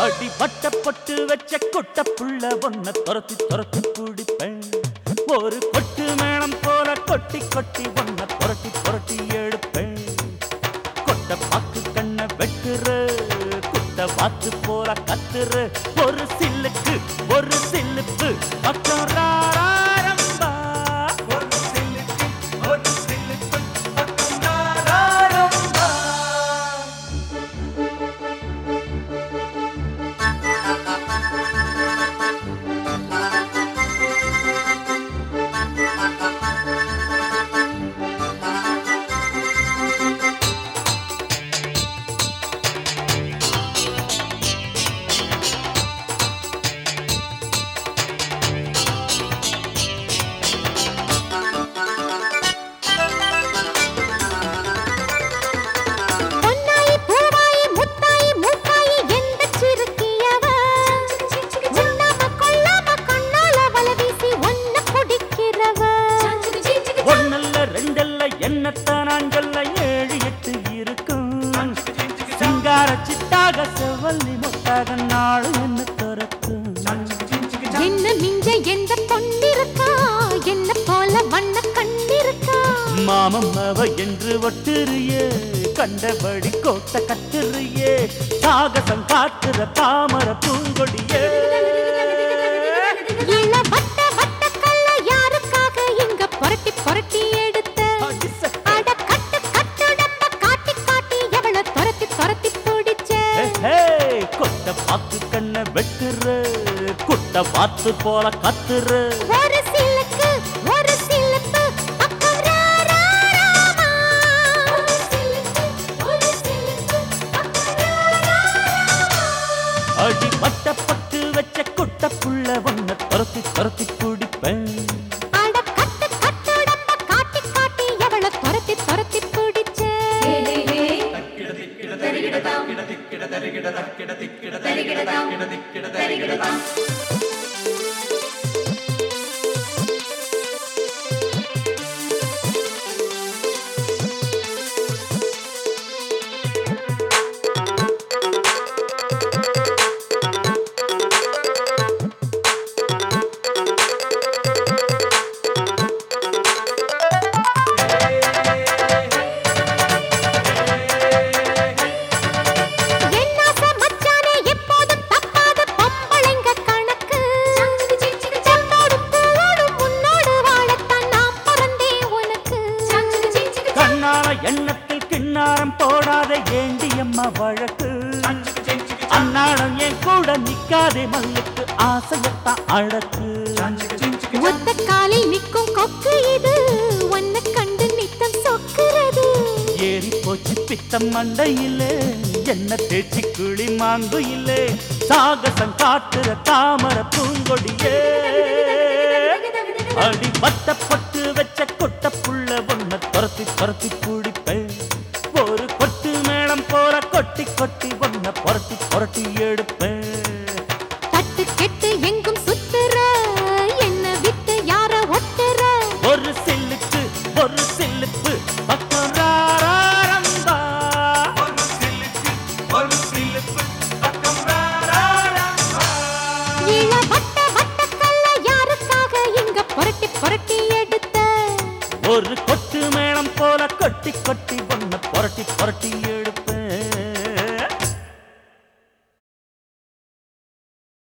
அடி வட்ட பொட்டு வச்ச கொட்ட புள்ள ஒன்ன துரத்தி துரத்தி பிடிப்பேன் ஒரு கொட்டு மேளம் போல கொட்டி கொட்டி ஒன்ன புரட்டி புரட்டி எடுப்பேன் கொட்ட பாக்கு கண்ண வெட்டுற குட்ட வாத்து போல கத்துற ஒரு சில்லுக்கு ஒரு சில்லுக்கு பக்கம் ராரம்பா ஒரு சில்லுக்கு ஒரு சில்லுக்கு பக்கம் ராரம்பா பொன்னாயி பூவாயி முத்தாயி மூக்காயி எந்த சிறுக்கியவ உண்ணாம கொள்ளாம கண்ணால வல வீசி ஒன்ன குடிக்கிறவ ஒன்னல்ல ரெண்டல்ல என்னத்தான் நான்கல்ல ஏழு எட்டு இருக்கும் சிங்கார சித்தாக செவ்வல்லி முத்தாக நாடு என்ன திறக்கும் என்ன மிஞ்ச எந்த பொன்னிருக்கா என்ன போல வண்ண கண்ணிருக்கா மாமம் அவ என்று ஒட்டுறியே கண்டபடி கோட்டை கட்டுறியே சாகசம் காட்டுற பாமர பூங்கொடியே இள வட்ட வட்ட கல்ல யாருக்காக இங்க புரட்டி புரட்டி எடுத்த அட கட்டு கட்டுடம்ப காட்டி காட்டி எவள துரத்தி துரத்தி பிடிச்ச ஹே, கொட்ட பாத்து கண்ண வெட்டுற குட்ட பாத்து போல கத்துற ஒரு சிலுக்கு ஒரு சிலுப்பு பக்கம் ரா, ரா, ராமா. ஒரு சிலுக்கு, ஒரு சிலுப்பு, பக்கம் ரா, ரா, ராமா. அடி வட்ட பட்டு வச்ச குட்ட புள்ள ஒன்ன துரத்தி துரத்தி பிடிப்பேன் அட கட்டு கட்டுடம்ப காட்டி காட்டி எவள துரத்தி துரத்தி பிடிச்ச என்னாச மச்சானே எப்போதும் தப்பாத பொம்பளைங்க கணக்கு செம்போடும் பூவோடும் உன்னோடு வாழத்தான் நான் பிறந்தேன் உனக்கு கண்ணால எண்ணத்தில் கிண்ணாரம் போடாத ஏண்டியம்மா வழக்கு அன்னாடம் என் கூட நிக்காதே மல்லுக்கு ஆசையத்தான் அழகு ஒத்த காலில் நிற்கும் கொக்கு இது உன்னை கண்டு நித்தம் சொக்குறது ஏறி போச்சு பித்தம் மண்டையிலே என்ன தேய்ச்சி குழி மாங்கு இல்லே சாகசம் காட்டுற தாமர பூங்கொடியே அடி பத்த பட்டு வச்ச கொட்ட புள்ள ஒன்ன துரத்தி துரத்தி பிடிப்பேன் ஒரு கொட்டு மேளம் போல கொட்டி கொட்டி ஒன்ன புரட்டி புரட்டி எடுப்பேன் தட்டு கெட்டு எங்கும் சுத்துற என்ன விட்டு யார ஒட்டுற ஒரு சில்லுக்கு ஒரு சில்லுக்கு பக்கம் ராரம்பா ஒரு சில்லுக்கு ஒரு சில்லுக்கு பக்கம் ராரம்பா இள வட்ட வட்ட கல்ல யாருக்காக இங்க புரட்டி புரட்டி எடுத்த ஒரு கொட்டு மேளம் போல கொட்டி கொட்டி ஒன்ன புரட்டி புரட்டி